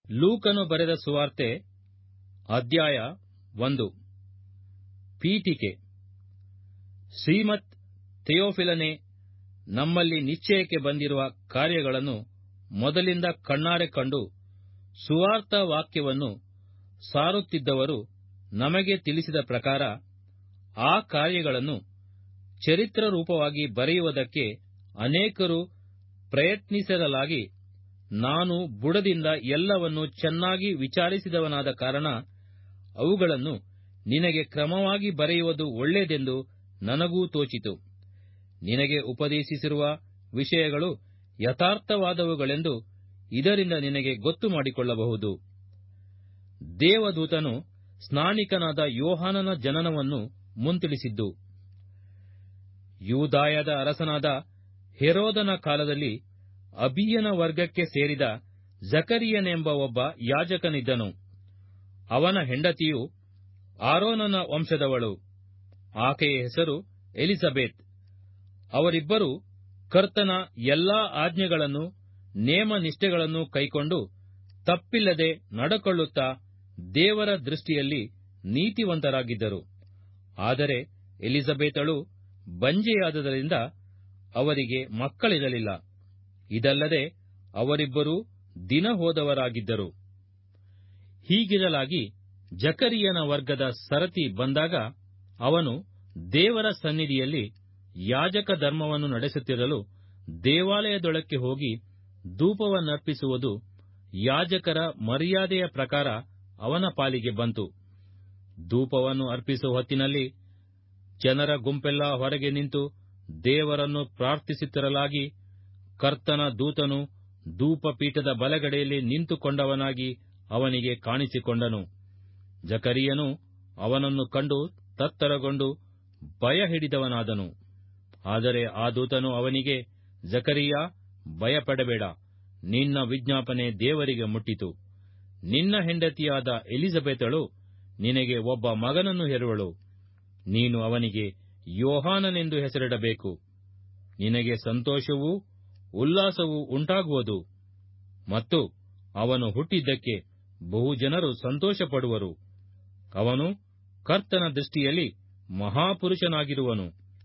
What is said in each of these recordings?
ಲೂಕನು ಬರೆದ ಸುವಾರ್ತೆ ಅಧ್ಯಾಯ ಒಂದು ಪೀಠಿಕೆ ಶ್ರೀಮತ್ ಥೆಯೋಫಿಲನೆ ನಮ್ಮಲ್ಲಿ ನಿಶ್ಚಯಕ್ಕೆ ಬಂದಿರುವ ಕಾರ್ಯಗಳನ್ನು ಮೊದಲಿಂದ ಕಣ್ಣಾರೆ ಕಂಡು ಸುವಾರ್ಥ ವಾಕ್ಯವನ್ನು ಸಾರುತ್ತಿದ್ದವರು ನಮಗೆ ತಿಳಿಸಿದ ಪ್ರಕಾರ ಆ ಕಾರ್ಯಗಳನ್ನು ಚರಿತ್ರರೂಪವಾಗಿ ಬರೆಯುವುದಕ್ಕೆ ಅನೇಕರು ಪ್ರಯತ್ನಿಸಿರಲಾಗಿ ನಾನು ಬುಡದಿಂದ ಎಲ್ಲವನ್ನೂ ಚೆನ್ನಾಗಿ ವಿಚಾರಿಸಿದವನಾದ ಕಾರಣ ಅವುಗಳನ್ನು ನಿನಗೆ ಕ್ರಮವಾಗಿ ಬರೆಯುವುದು ಒಳ್ಳೆಯದೆಂದು ನನಗೂ ತೋಚಿತು ನಿನಗೆ ಉಪದೇಶಿಸಿರುವ ವಿಷಯಗಳು ಯಥಾರ್ಥವಾದವುಗಳೆಂದು ಇದರಿಂದ ನಿನಗೆ ಗೊತ್ತು ಮಾಡಿಕೊಳ್ಳಬಹುದು ದೇವದೂತನು ಸ್ನಾನಿಕನಾದ ಯೋಹಾನನ ಜನನವನ್ನು ಮುಂತಿಳಿಸಿದ್ದು ಯೂದಾಯದ ಅರಸನಾದ ಹೆರೋದನ ಕಾಲದಲ್ಲಿ ಅಬಿಯನ ವರ್ಗಕ್ಕೆ ಸೇರಿದ ಜಕರಿಯನೆಂಬ ಒಬ್ಬ ಯಾಜಕನಿದ್ದನು ಅವನ ಹೆಂಡತಿಯು ಆರೋನನ ವಂಶದವಳು ಆಕೆಯ ಹೆಸರು ಎಲಿಜಬೆತ್ ಅವರಿಬ್ಬರು ಕರ್ತನ ಎಲ್ಲಾ ಆಜ್ಞೆಗಳನ್ನು ನೇಮ ನಿಷ್ಠೆಗಳನ್ನು ಕೈಕೊಂಡು ತಪ್ಪಿಲ್ಲದೆ ನಡಕೊಳ್ಳುತ್ತಾ ದೇವರ ದೃಷ್ಟಿಯಲ್ಲಿ ನೀತಿವಂತರಾಗಿದ್ದರು ಆದರೆ ಎಲಿಜಬೆತಳು ಬಂಜೆಯಾದದರಿಂದ ಅವರಿಗೆ ಮಕ್ಕಳಿರಲಿಲ್ಲ ಇದಲ್ಲದೆ ಅವರಿಬ್ಬರೂ ದಿನ ಹೋದವರಾಗಿದ್ದರು ಹೀಗಿರಲಾಗಿ ಜಕರಿಯನ ವರ್ಗದ ಸರತಿ ಬಂದಾಗ ಅವನು ದೇವರ ಸನ್ನಿಧಿಯಲ್ಲಿ ಯಾಜಕ ಧರ್ಮವನ್ನು ನಡೆಸುತ್ತಿರಲು ದೇವಾಲಯದೊಳಕ್ಕೆ ಹೋಗಿ ಧೂಪವನ್ನರ್ಪಿಸುವುದು ಯಾಜಕರ ಮರ್ಯಾದೆಯ ಪ್ರಕಾರ ಅವನ ಪಾಲಿಗೆ ಬಂತು ಧೂಪವನ್ನು ಅರ್ಪಿಸುವ ಹೊತ್ತಿನಲ್ಲಿ ಜನರ ಗುಂಪೆಲ್ಲ ಹೊರಗೆ ನಿಂತು ದೇವರನ್ನು ಪ್ರಾರ್ಥಿಸುತ್ತಿರಲಾಗಿ ಕರ್ತನ ದೂತನು ಧೂಪಪೀಠದ ಬಲಗಡೆಯಲ್ಲಿ ನಿಂತುಕೊಂಡವನಾಗಿ ಅವನಿಗೆ ಕಾಣಿಸಿಕೊಂಡನು ಜಕರಿಯನು ಅವನನ್ನು ಕಂಡು ತತ್ತರಗೊಂಡು ಭಯ ಹಿಡಿದವನಾದನು ಆದರೆ ಆ ದೂತನು ಅವನಿಗೆ ಜಕರಿಯ ಭಯಪಡಬೇಡ ನಿನ್ನ ವಿಜ್ಞಾಪನೆ ದೇವರಿಗೆ ಮುಟ್ಟಿತು ನಿನ್ನ ಹೆಂಡತಿಯಾದ ಎಲಿಜಬೆತಳು ನಿನಗೆ ಒಬ್ಬ ಮಗನನ್ನು ಹೆರುವಳು ನೀನು ಅವನಿಗೆ ಯೋಹಾನನೆಂದು ಹೆಸರಿಡಬೇಕು ನಿನಗೆ ಸಂತೋಷವೂ ಉಲ್ಲಾಸವೂ ಉಂಟಾಗುವುದು ಮತ್ತು ಅವನು ಹುಟ್ಟಿದ್ದಕ್ಕೆ ಬಹುಜನರು ಸಂತೋಷಪಡುವರು ಅವನು ಕರ್ತನ ದೃಷ್ಟಿಯಲ್ಲಿ ಮಹಾಪುರುಷನಾಗಿರುವನು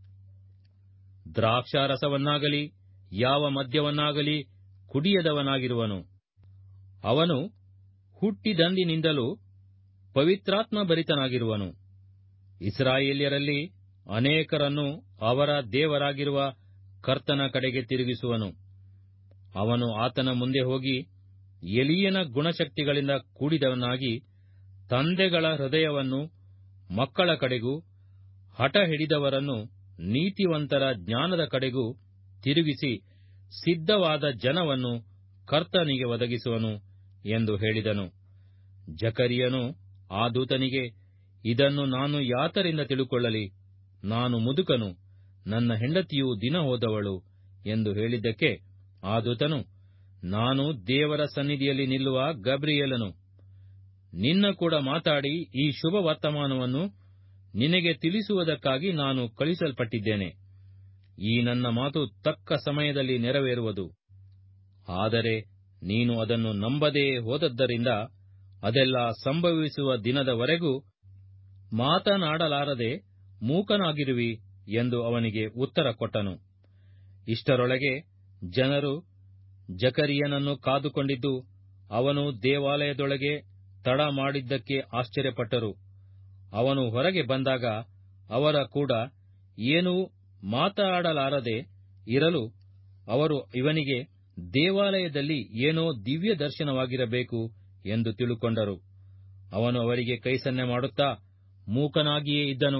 ದ್ರಾಕ್ಷಾರಸವನ್ನಾಗಲಿ ಯಾವ ಮದ್ಯವನ್ನಾಗಲಿ ಕುಡಿಯದವನಾಗಿರುವನು ಅವನು ಹುಟ್ಟಿದಂದಿನಿಂದಲೂ ಪವಿತ್ರಾತ್ಮ ಭರಿತನಾಗಿರುವನು ಇಸ್ರಾಯೇಲ್ಯರಲ್ಲಿ ಅನೇಕರನ್ನು ಅವರ ದೇವರಾಗಿರುವ ಕರ್ತನ ಕಡೆಗೆ ತಿರುಗಿಸುವನು ಅವನು ಆತನ ಮುಂದೆ ಹೋಗಿ ಎಲಿಯನ ಗುಣಶಕ್ತಿಗಳಿಂದ ಕೂಡಿದವನಾಗಿ ತಂದೆಗಳ ಹೃದಯವನ್ನು ಮಕ್ಕಳ ಕಡೆಗೂ ಹಠ ಹಿಡಿದವರನ್ನು ನೀತಿವಂತರ ಜ್ಞಾನದ ಕಡೆಗೂ ತಿರುಗಿಸಿ ಸಿದ್ಧವಾದ ಜನವನ್ನು ಕರ್ತನಿಗೆ ಒದಗಿಸುವನು ಎಂದು ಹೇಳಿದನು ಜಕರಿಯನು ಆ ದೂತನಿಗೆ ಇದನ್ನು ನಾನು ಯಾತರಿಂದ ತಿಳುಕೊಳ್ಳಲಿ ನಾನು ಮುದುಕನು ನನ್ನ ಹೆಂಡತಿಯು ದಿನ ಹೋದವಳು ಎಂದು ಹೇಳಿದ್ದಕ್ಕೆ ಆ ದೂತನು ನಾನು ದೇವರ ಸನ್ನಿಧಿಯಲ್ಲಿ ನಿಲ್ಲುವ ಗಬ್ರಿಯೇಲನು ನಿನ್ನ ಕೂಡ ಮಾತಾಡಿ ಈ ಶುಭ ವರ್ತಮಾನವನ್ನು ನಿನಗೆ ತಿಳಿಸುವುದಕ್ಕಾಗಿ ನಾನು ಕಳಿಸಲ್ಪಟ್ಟಿದ್ದೇನೆ ಈ ನನ್ನ ಮಾತು ತಕ್ಕ ಸಮಯದಲ್ಲಿ ನೆರವೇರುವುದು ಆದರೆ ನೀನು ಅದನ್ನು ನಂಬದೇ ಹೋದದ್ದರಿಂದ ಅದೆಲ್ಲ ಸಂಭವಿಸುವ ದಿನದವರೆಗೂ ಮಾತನಾಡಲಾರದೆ ಮೂಕನಾಗಿರುವಿ ಎಂದು ಅವನಿಗೆ ಉತ್ತರ ಕೊಟ್ಟನು ಇಷ್ಟರೊಳಗೆ ಜನರು ಜಕರಿಯನನ್ನು ಕಾದುಕೊಂಡಿದ್ದು ಅವನು ದೇವಾಲಯದೊಳಗೆ ತಡ ಮಾಡಿದ್ದಕ್ಕೆ ಆಶ್ಚರ್ಯಪಟ್ಟರು ಅವನು ಹೊರಗೆ ಬಂದಾಗ ಅವರ ಕೂಡ ಏನೂ ಮಾತಾಡಲಾರದೆ ಇರಲು ಅವರು ಇವನಿಗೆ ದೇವಾಲಯದಲ್ಲಿ ಏನೋ ದಿವ್ಯ ದರ್ಶನವಾಗಿರಬೇಕು ಎಂದು ತಿಳುಕೊಂಡರು ಅವನು ಅವರಿಗೆ ಕೈಸನ್ನೆ ಮಾಡುತ್ತಾ ಮೂಕನಾಗಿಯೇ ಇದ್ದನು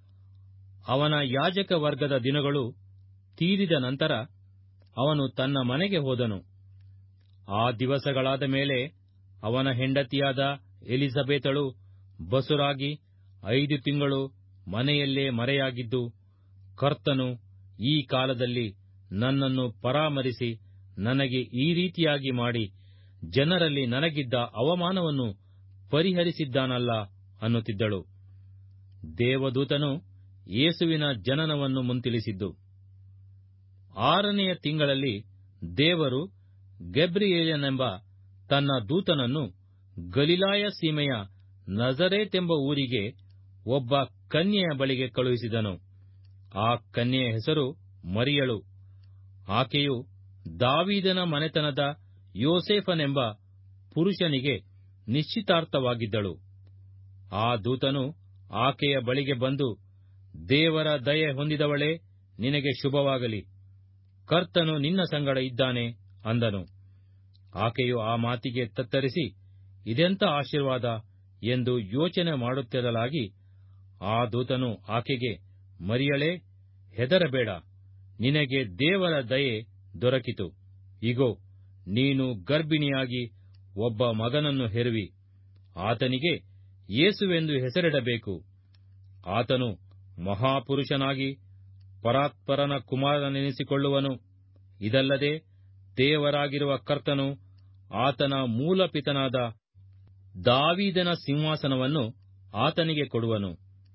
ಅವನ ಯಾಜಕ ವರ್ಗದ ದಿನಗಳು ತೀರಿದ ನಂತರ ಅವನು ತನ್ನ ಮನೆಗೆ ಹೋದನು ಆ ದಿವಸಗಳಾದ ಮೇಲೆ ಅವನ ಹೆಂಡತಿಯಾದ ಎಲಿಜಬೆತಳು ಬಸುರಾಗಿ ಐದು ತಿಂಗಳು ಮನೆಯಲ್ಲೇ ಮರೆಯಾಗಿದ್ದು ಕರ್ತನು ಈ ಕಾಲದಲ್ಲಿ ನನ್ನನ್ನು ಪರಾಮರಿಸಿ ನನಗೆ ಈ ರೀತಿಯಾಗಿ ಮಾಡಿ ಜನರಲ್ಲಿ ನನಗಿದ್ದ ಅವಮಾನವನ್ನು ಪರಿಹರಿಸಿದ್ದಾನಲ್ಲ ಅನ್ನುತ್ತಿದ್ದಳು ದೇವದೂತನು ಯೇಸುವಿನ ಜನನವನ್ನು ಮುಂತಿಳಿಸಿದ್ದು ಆರನೆಯ ತಿಂಗಳಲ್ಲಿ ದೇವರು ಗೆಬ್ರಿಯೇಲನೆಂಬ ತನ್ನ ದೂತನನ್ನು ಗಲಿಲಾಯ ಸೀಮೆಯ ನಜರೇತೆಂಬ ಊರಿಗೆ ಒಬ್ಬ ಕನ್ಯೆಯ ಬಳಿಗೆ ಕಳುಹಿಸಿದನು ಆ ಕನ್ಯೆಯ ಹೆಸರು ಮರಿಯಳು ಆಕೆಯು ದಾವೀದನ ಮನೆತನದ ಯೋಸೇಫನೆಂಬ ಪುರುಷನಿಗೆ ನಿಶ್ಚಿತಾರ್ಥವಾಗಿದ್ದಳು ಆ ದೂತನು ಆಕೆಯ ಬಳಿಗೆ ಬಂದು ದೇವರ ದಯೆ ಹೊಂದಿದವಳೇ ನಿನಗೆ ಶುಭವಾಗಲಿ ಕರ್ತನು ನಿನ್ನ ಸಂಗಡ ಇದ್ದಾನೆ ಅಂದನು ಆಕೆಯು ಆ ಮಾತಿಗೆ ತತ್ತರಿಸಿ ಇದೆಂಥ ಆಶೀರ್ವಾದ ಎಂದು ಯೋಚನೆ ಮಾಡುತ್ತಿರಲಾಗಿ ಆ ದೂತನು ಆಕೆಗೆ ಮರಿಯಳೇ ಹೆದರಬೇಡ ನಿನಗೆ ದೇವರ ದಯೆ ದೊರಕಿತು ಇಗೋ ನೀನು ಗರ್ಭಿಣಿಯಾಗಿ ಒಬ್ಬ ಮಗನನ್ನು ಹೆರುವಿ ಆತನಿಗೆ ಯೇಸುವೆಂದು ಹೆಸರಿಡಬೇಕು ಆತನು ಮಹಾಪುರುಷನಾಗಿ ಪರಾತ್ಪರನ ಕುಮಾರನೆನಿಸಿಕೊಳ್ಳುವನು ಇದಲ್ಲದೆ ದೇವರಾಗಿರುವ ಕರ್ತನು ಆತನ ಮೂಲಪಿತನಾದ ದಾವೀದನ ಸಿಂಹಾಸನವನ್ನು ಆತನಿಗೆ ಕೊಡುವನು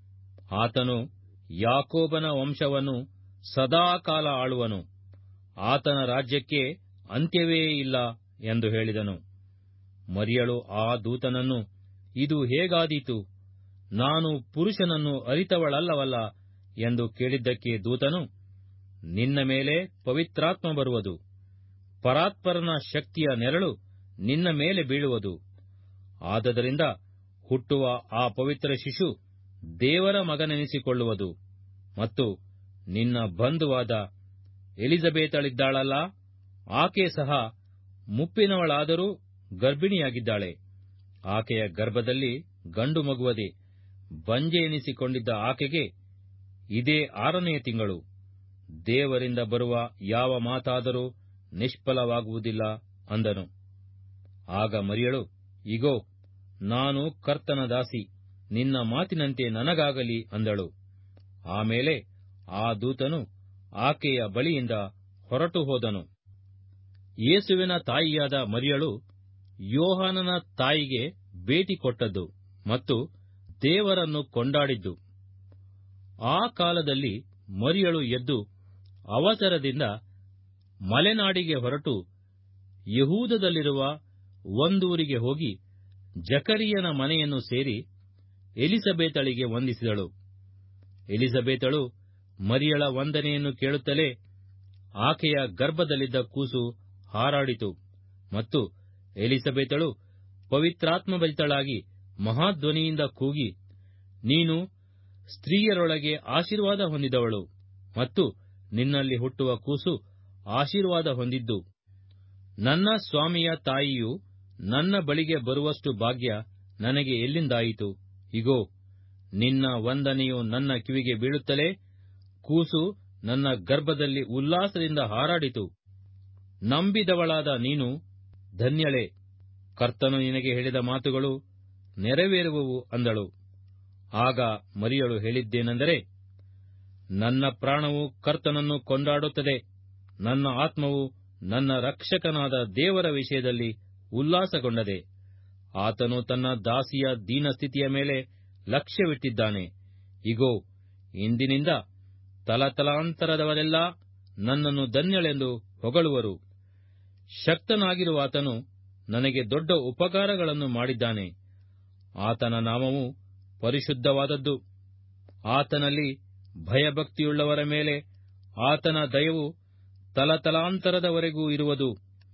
ಆತನು ಯಾಕೋಬನ ವಂಶವನ್ನು ಸದಾಕಾಲ ಆಳುವನು ಆತನ ರಾಜ್ಯಕ್ಕೆ ಅಂತ್ಯವೇ ಇಲ್ಲ ಎಂದು ಹೇಳಿದನು ಮರಿಯಳು ಆ ದೂತನನ್ನು ಇದು ಹೇಗಾದೀತು ನಾನು ಪುರುಷನನ್ನು ಅರಿತವಳಲ್ಲವಲ್ಲ ಎಂದು ಕೇಳಿದ್ದಕ್ಕೆ ದೂತನು ನಿನ್ನ ಮೇಲೆ ಪವಿತ್ರಾತ್ಮ ಬರುವುದು ಪರಾತ್ಪರನ ಶಕ್ತಿಯ ನೆರಳು ನಿನ್ನ ಮೇಲೆ ಬೀಳುವುದು ಆದದರಿಂದ ಹುಟ್ಟುವ ಆ ಪವಿತ್ರ ಶಿಶು ದೇವರ ಮಗನೆನಿಸಿಕೊಳ್ಳುವುದು ಮತ್ತು ನಿನ್ನ ಬಂಧುವಾದ ಎಲಿಜಬೇತಳಿದ್ದಾಳಲ್ಲ ಆಕೆ ಸಹ ಮುಪ್ಪಿನವಳಾದರೂ ಗರ್ಭಿಣಿಯಾಗಿದ್ದಾಳೆ ಆಕೆಯ ಗರ್ಭದಲ್ಲಿ ಗಂಡು ಮಗುವದೆ ಬಂಜೆ ಎನಿಸಿಕೊಂಡಿದ್ದ ಆಕೆಗೆ ಇದೇ ಆರನೆಯ ತಿಂಗಳು ದೇವರಿಂದ ಬರುವ ಯಾವ ಮಾತಾದರೂ ನಿಷ್ಫಲವಾಗುವುದಿಲ್ಲ ಅಂದನು ಆಗ ಮರಿಯಳು ಇಗೋ ನಾನು ಕರ್ತನ ದಾಸಿ ನಿನ್ನ ಮಾತಿನಂತೆ ನನಗಾಗಲಿ ಅಂದಳು ಆಮೇಲೆ ಆ ದೂತನು ಆಕೆಯ ಬಳಿಯಿಂದ ಹೊರಟು ಹೋದನು ಯೇಸುವಿನ ತಾಯಿಯಾದ ಮರಿಯಳು ಯೋಹಾನನ ತಾಯಿಗೆ ಭೇಟಿ ಕೊಟ್ಟದ್ದು ಮತ್ತು ದೇವರನ್ನು ಕೊಂಡಾಡಿದ್ದು ಆ ಕಾಲದಲ್ಲಿ ಮರಿಯಳು ಎದ್ದು ಅವಸರದಿಂದ ಮಲೆನಾಡಿಗೆ ಹೊರಟು ಯಹೂದದಲ್ಲಿರುವ ಒಂದೂರಿಗೆ ಹೋಗಿ ಜಕರಿಯನ ಮನೆಯನ್ನು ಸೇರಿ ಎಲಿಸಬೇತಳಿಗೆ ವಂದಿಸಿದಳು ಎಲಿಸಬೇತಳು ಮರಿಯಳ ವಂದನೆಯನ್ನು ಕೇಳುತ್ತಲೇ ಆಕೆಯ ಗರ್ಭದಲ್ಲಿದ್ದ ಕೂಸು ಹಾರಾಡಿತು ಮತ್ತು ಎಲಿಸಬೇತಳು ಪವಿತ್ರಾತ್ಮಭರಿತಳಾಗಿ ಮಹಾಧ್ವನಿಯಿಂದ ಕೂಗಿ ನೀನು ಸ್ತ್ರೀಯರೊಳಗೆ ಆಶೀರ್ವಾದ ಹೊಂದಿದವಳು ಮತ್ತು ನಿನ್ನಲ್ಲಿ ಹುಟ್ಟುವ ಕೂಸು ಆಶೀರ್ವಾದ ಹೊಂದಿದ್ದು ನನ್ನ ಸ್ವಾಮಿಯ ತಾಯಿಯು ನನ್ನ ಬಳಿಗೆ ಬರುವಷ್ಟು ಭಾಗ್ಯ ನನಗೆ ಎಲ್ಲಿಂದಾಯಿತು ಇಗೋ ನಿನ್ನ ವಂದನೆಯು ನನ್ನ ಕಿವಿಗೆ ಬೀಳುತ್ತಲೇ ಕೂಸು ನನ್ನ ಗರ್ಭದಲ್ಲಿ ಉಲ್ಲಾಸದಿಂದ ಹಾರಾಡಿತು ನಂಬಿದವಳಾದ ನೀನು ಧನ್ಯಳೆ ಕರ್ತನು ನಿನಗೆ ಹೇಳಿದ ಮಾತುಗಳು ನೆರವೇರುವವು ಅಂದಳು ಆಗ ಮರಿಯಳು ಹೇಳಿದ್ದೇನೆಂದರೆ ನನ್ನ ಪ್ರಾಣವು ಕರ್ತನನ್ನು ಕೊಂಡಾಡುತ್ತದೆ ನನ್ನ ಆತ್ಮವು ನನ್ನ ರಕ್ಷಕನಾದ ದೇವರ ವಿಷಯದಲ್ಲಿ ಉಲ್ಲಾಸಗೊಂಡದೆ ಆತನು ತನ್ನ ದಾಸಿಯ ದೀನಸ್ಥಿತಿಯ ಮೇಲೆ ಲಕ್ಷ್ಯವಿಟ್ಟಿದ್ದಾನೆ ಇಗೋ ಇಂದಿನಿಂದ ತಲತಲಾಂತರದವರೆಲ್ಲ ನನ್ನನ್ನು ಧನ್ಯಳೆಂದು ಹೊಗಳುವರು ಶಕ್ತನಾಗಿರುವಾತನು ನನಗೆ ದೊಡ್ಡ ಉಪಕಾರಗಳನ್ನು ಮಾಡಿದ್ದಾನೆ ಆತನ ನಾಮವು ಪರಿಶುದ್ಧವಾದದ್ದು ಆತನಲ್ಲಿ ಭಯಭಕ್ತಿಯುಳ್ಳವರ ಮೇಲೆ ಆತನ ದಯವು ತಲತಲಾಂತರದವರೆಗೂ ಇರುವುದು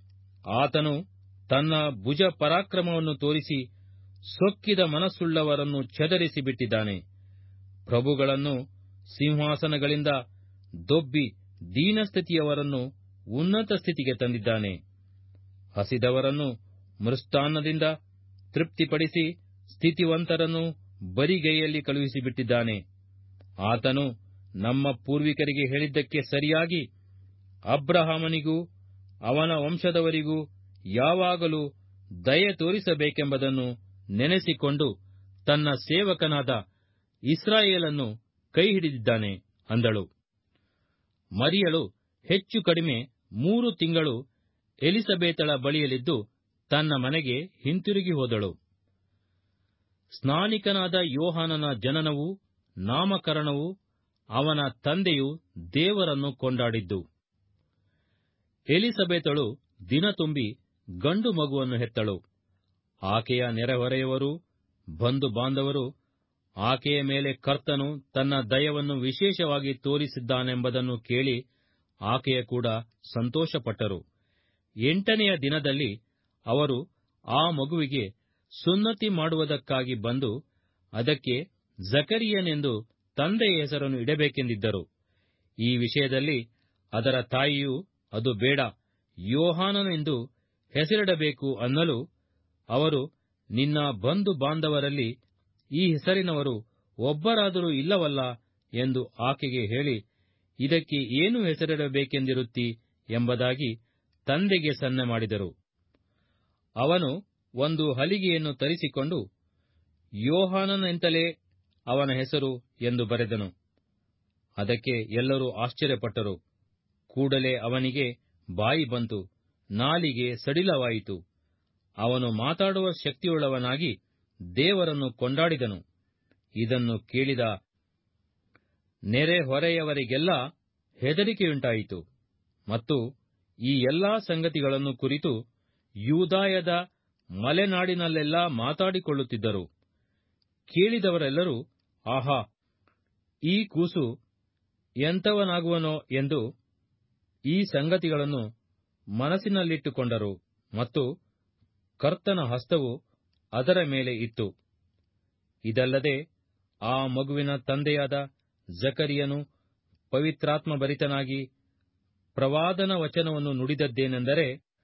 ಆತನು ತನ್ನ ಭುಜ ಪರಾಕ್ರಮವನ್ನು ತೋರಿಸಿ ಸೊಕ್ಕಿದ ಮನಸ್ಸುಳ್ಳವರನ್ನು ಚದರಿಸಿ ಬಿಟ್ಟಿದ್ದಾನೆ ಪ್ರಭುಗಳನ್ನು ಸಿಂಹಾಸನಗಳಿಂದ ದೊಬ್ಬಿ ದೀನಸ್ಥಿತಿಯವರನ್ನು ಉನ್ನತ ಸ್ಥಿತಿಗೆ ತಂದಿದ್ದಾನೆ ಹಸಿದವರನ್ನು ಮೃಷ್ಟಾನ್ನದಿಂದ ತೃಪ್ತಿಪಡಿಸಿ ಸ್ಥಿತಿವಂತರನ್ನು ಬರಿಗೈಯಲ್ಲಿ ಕಳುಹಿಸಿಬಿಟ್ಟಿದ್ದಾನೆ ಆತನು ನಮ್ಮ ಪೂರ್ವಿಕರಿಗೆ ಹೇಳಿದ್ದಕ್ಕೆ ಸರಿಯಾಗಿ ಅಬ್ರಹಾಮನಿಗೂ ಅವನ ವಂಶದವರಿಗೂ ಯಾವಾಗಲೂ ದಯೆ ತೋರಿಸಬೇಕೆಂಬುದನ್ನು ನೆನೆಸಿಕೊಂಡು ತನ್ನ ಸೇವಕನಾದ ಇಸ್ರಾಯೇಲನ್ನು ಕೈಹಿಡಿದಿದ್ದಾನೆ ಅಂದಳು ಮರಿಯಳು ಹೆಚ್ಚು ಕಡಿಮೆ ಮೂರು ತಿಂಗಳು ಎಲಿಸಬೇತಳ ಬಳಿಯಲ್ಲಿದ್ದು ತನ್ನ ಮನೆಗೆ ಹಿಂತಿರುಗಿ ಹೋದಳು ಸ್ನಾನಿಕನಾದ ಯೋಹಾನನ ಜನನವೂ ನಾಮಕರಣವೂ ಅವನ ತಂದೆಯು ದೇವರನ್ನು ಕೊಂಡಾಡಿದ್ದು ಎಲಿಸಬೇತಳು ದಿನ ತುಂಬಿ ಗಂಡು ಮಗುವನ್ನು ಹೆತ್ತಳು ಆಕೆಯ ನೆರೆಹೊರೆಯವರು ಬಂಧು ಬಾಂಧವರು ಆಕೆಯ ಮೇಲೆ ಕರ್ತನು ತನ್ನ ದಯವನ್ನು ವಿಶೇಷವಾಗಿ ತೋರಿಸಿದ್ದಾನೆಂಬುದನ್ನು ಕೇಳಿ ಆಕೆಯ ಕೂಡ ಸಂತೋಷಪಟ್ಟರು ಎಂಟನೆಯ ದಿನದಲ್ಲಿ ಅವರು ಆ ಮಗುವಿಗೆ ಸುನ್ನತಿ ಮಾಡುವುದಕ್ಕಾಗಿ ಬಂದು ಅದಕ್ಕೆ ಜಕರಿಯನೆಂದು ತಂದೆಯ ಹೆಸರನ್ನು ಇಡಬೇಕೆಂದಿದ್ದರು ಈ ವಿಷಯದಲ್ಲಿ ಅದರ ತಾಯಿಯು ಅದು ಬೇಡ ಯೋಹಾನನೆಂದು ಹೆಸರಿಡಬೇಕು ಅನ್ನಲು ಅವರು ನಿನ್ನ ಬಂಧು ಬಾಂಧವರಲ್ಲಿ ಈ ಹೆಸರಿನವರು ಒಬ್ಬರಾದರೂ ಇಲ್ಲವಲ್ಲ ಎಂದು ಆಕೆಗೆ ಹೇಳಿ ಇದಕ್ಕೆ ಏನು ಹೆಸರಿಡಬೇಕೆಂದಿರುತ್ತಿ ಎಂಬುದಾಗಿ ತಂದೆಗೆ ಸನ್ನೆ ಮಾಡಿದರು ಅವನು ಒಂದು ಹಲಿಗೆಯನ್ನು ತರಿಸಿಕೊಂಡು ಯೋಹಾನನೆಂತಲೇ ಅವನ ಹೆಸರು ಎಂದು ಬರೆದನು ಅದಕ್ಕೆ ಎಲ್ಲರೂ ಆಶ್ಚರ್ಯಪಟ್ಟರು ಕೂಡಲೇ ಅವನಿಗೆ ಬಾಯಿ ಬಂತು ನಾಲಿಗೆ ಸಡಿಲವಾಯಿತು ಅವನು ಮಾತಾಡುವ ಶಕ್ತಿಯುಳ್ಳವನಾಗಿ ದೇವರನ್ನು ಕೊಂಡಾಡಿದನು ಇದನ್ನು ಕೇಳಿದ ನೆರೆಹೊರೆಯವರಿಗೆಲ್ಲ ಹೆದರಿಕೆಯುಂಟಾಯಿತು ಮತ್ತು ಈ ಎಲ್ಲಾ ಸಂಗತಿಗಳನ್ನು ಕುರಿತು ಯೂದಾಯದ ಮಲೆನಾಡಿನಲ್ಲೆಲ್ಲ ಮಾತಾಡಿಕೊಳ್ಳುತ್ತಿದ್ದರು ಕೇಳಿದವರೆಲ್ಲರೂ ಆಹಾ ಈ ಕೂಸು ಎಂಥವನಾಗುವನೋ ಎಂದು ಈ ಸಂಗತಿಗಳನ್ನು ಮನಸ್ಸಿನಲ್ಲಿಟ್ಟುಕೊಂಡರು ಮತ್ತು ಕರ್ತನ ಹಸ್ತವು ಅದರ ಮೇಲೆ ಇತ್ತು ಇದಲ್ಲದೆ ಆ ಮಗುವಿನ ತಂದೆಯಾದ ಜಕರಿಯನು ಪವಿತ್ರಾತ್ಮಭರಿತನಾಗಿ ಪ್ರವಾದನ ವಚನವನ್ನು ನುಡಿದದ್ದೇನೆಂದರೆ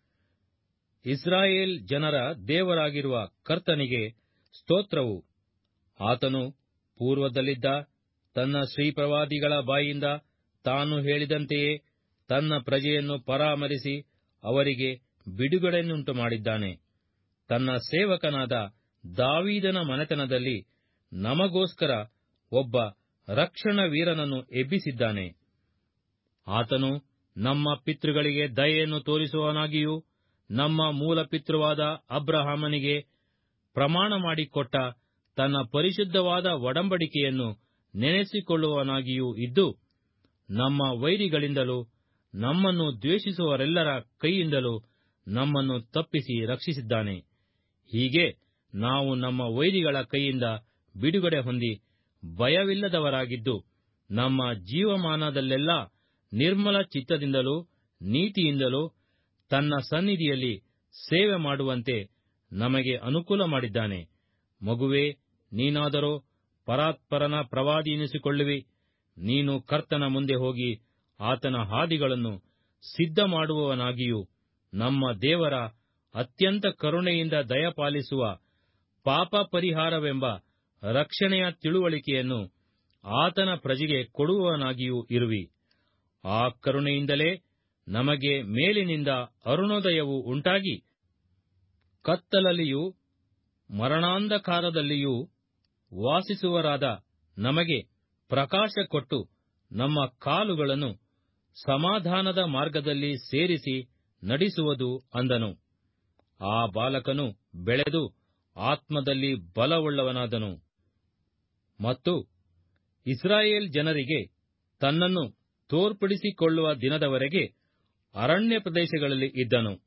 ಇಸ್ರಾಯೇಲ್ ಜನರ ದೇವರಾಗಿರುವ ಕರ್ತನಿಗೆ ಸ್ತೋತ್ರವು ಆತನು ಪೂರ್ವದಲ್ಲಿದ್ದ ತನ್ನ ಶ್ರೀಪ್ರವಾದಿಗಳ ಬಾಯಿಂದ ತಾನು ಹೇಳಿದಂತೆಯೇ ತನ್ನ ಪ್ರಜೆಯನ್ನು ಪರಾಮರಿಸಿ ಅವರಿಗೆ ಬಿಡುಗಡೆಯನ್ನುಂಟು ಮಾಡಿದ್ದಾನೆ ತನ್ನ ಸೇವಕನಾದ ದಾವೀದನ ಮನೆತನದಲ್ಲಿ ನಮಗೋಸ್ಕರ ಒಬ್ಬ ರಕ್ಷಣ ವೀರನನ್ನು ಎಬ್ಬಿಸಿದ್ದಾನೆ ಆತನು ನಮ್ಮ ಪಿತೃಗಳಿಗೆ ದಯೆಯನ್ನು ತೋರಿಸುವವನಾಗಿಯೂ ನಮ್ಮ ಮೂಲ ಪಿತೃವಾದ ಅಬ್ರಹಾಮನಿಗೆ ಪ್ರಮಾಣ ಮಾಡಿಕೊಟ್ಟ ತನ್ನ ಪರಿಶುದ್ಧವಾದ ಒಡಂಬಡಿಕೆಯನ್ನು ನೆನೆಸಿಕೊಳ್ಳುವವನಾಗಿಯೂ ಇದ್ದು ನಮ್ಮ ವೈರಿಗಳಿಂದಲೂ ನಮ್ಮನ್ನು ದ್ವೇಷಿಸುವವರೆಲ್ಲರ ಕೈಯಿಂದಲೂ ನಮ್ಮನ್ನು ತಪ್ಪಿಸಿ ರಕ್ಷಿಸಿದ್ದಾನೆ ಹೀಗೆ ನಾವು ನಮ್ಮ ವೈರಿಗಳ ಕೈಯಿಂದ ಬಿಡುಗಡೆ ಹೊಂದಿ ಭಯವಿಲ್ಲದವರಾಗಿದ್ದು ನಮ್ಮ ಜೀವಮಾನದಲ್ಲೆಲ್ಲ ನಿರ್ಮಲ ಚಿತ್ತದಿಂದಲೂ ನೀತಿಯಿಂದಲೂ ತನ್ನ ಸನ್ನಿಧಿಯಲ್ಲಿ ಸೇವೆ ಮಾಡುವಂತೆ ನಮಗೆ ಅನುಕೂಲ ಮಾಡಿದ್ದಾನೆ ಮಗುವೇ ನೀನಾದರೋ ಪರಾತ್ಪರನ ಪ್ರವಾದಿ ಎನಿಸಿಕೊಳ್ಳುವಿ ನೀನು ಕರ್ತನ ಮುಂದೆ ಹೋಗಿ ಆತನ ಹಾದಿಗಳನ್ನು ಸಿದ್ಧ ಮಾಡುವವನಾಗಿಯೂ ನಮ್ಮ ದೇವರ ಅತ್ಯಂತ ಕರುಣೆಯಿಂದ ದಯಪಾಲಿಸುವ ಪಾಪ ಪರಿಹಾರವೆಂಬ ರಕ್ಷಣೆಯ ತಿಳುವಳಿಕೆಯನ್ನು ಆತನ ಪ್ರಜೆಗೆ ಕೊಡುವವನಾಗಿಯೂ ಇರುವಿ ಆ ಕರುಣೆಯಿಂದಲೇ ನಮಗೆ ಮೇಲಿನಿಂದ ಅರುಣೋದಯವು ಉಂಟಾಗಿ ಕತ್ತಲಲ್ಲಿಯೂ ಮರಣಾಂಧಕಾರದಲ್ಲಿಯೂ ವಾಸಿಸುವರಾದ ನಮಗೆ ಪ್ರಕಾಶ ಕೊಟ್ಟು ನಮ್ಮ ಕಾಲುಗಳನ್ನು ಸಮಾಧಾನದ ಮಾರ್ಗದಲ್ಲಿ ಸೇರಿಸಿ ನಡೆಸುವುದು ಅಂದನು ಆ ಬಾಲಕನು ಬೆಳೆದು ಆತ್ಮದಲ್ಲಿ ಬಲವುಳ್ಳವನಾದನು ಮತ್ತು ಇಸ್ರಾಯೇಲ್ ಜನರಿಗೆ ತನ್ನನ್ನು ತೋರ್ಪಡಿಸಿಕೊಳ್ಳುವ ದಿನದವರೆಗೆ ಅರಣ್ಯ ಪ್ರದೇಶಗಳಲ್ಲಿ ಇದ್ದನು